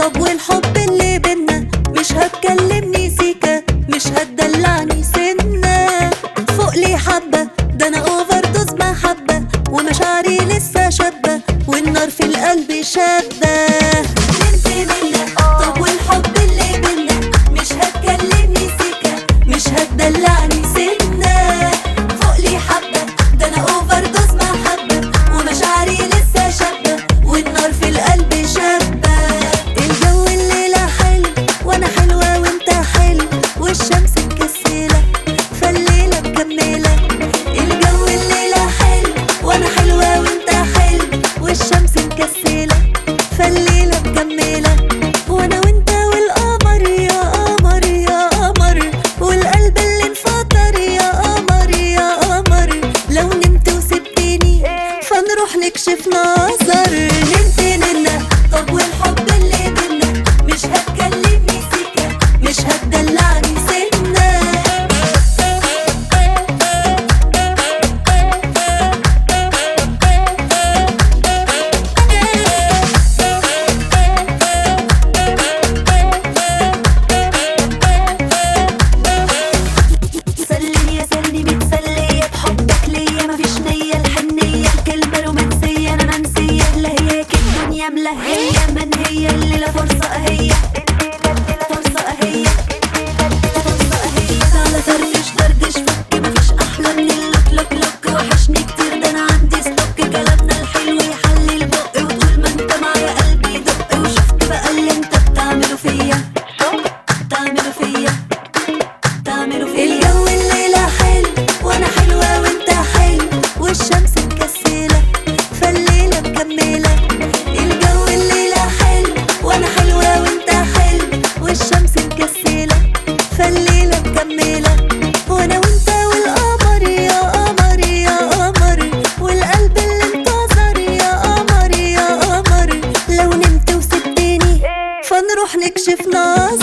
طب والحب اللي بينا مش هتكلمني سيكا مش هتدلعني سنة فوق لي حبة ده انا اوفر دوز محبة ومشاعري لسه شابة والنار في القلب شابة نمت منك طب والحب اللي بينا مش هتكلمني سيكا مش هتدلعني سنة فوق لي حبة ده انا اوفر دوز محبة ومشاعري لسه شابة والنار في القلب شابة الجو الليلة حلو وانا حلوة وانت حلو والشمس مكسلة فالليلة مكملة الجو الليلة حلو وانا حلوة وانت حلو والشمس مكسلة فالليلة مكملة وانا وانت والقمر يا قمر يا قمر والقلب اللي انفطر يا قمر يا قمر لو نمت وسبتني فنروح نكشف نظر نمت ننا طب والحب اللي بينا مش هتكلمني سكة مش هتدلعني سنة سلني يا سلني متسلية بحبك ليا مفيش نية الحنية الكلمة رومانسية أنا منسية لهياك الدنيا ملهية من هي الليلة فرصة أهية فرصة أهية فرصة أهية تعالى فرفش دردش فك مفيش أحلى من اللوك لوك لوك وحشني كتير ده أنا عندي ستوك كلامنا الحلو يحلي البق وطول ما أنت معايا قلبي يدق وشفت بقى اللي أنت بتعمله فيا بتعمله فيا تعملوا في الجو الليلة حلو وانا حلوة وانت حلو والشمس مكسلة فالليلة مكملة الجو الليلة حلو وانا حلوة وانت حلو والشمس مكسلة فالليلة مكملة وانا وانت والقمر يا قمر يا قمر والقلب اللي انتظر يا قمر يا قمر لو نمت وسبتني فنروح نكشف نظر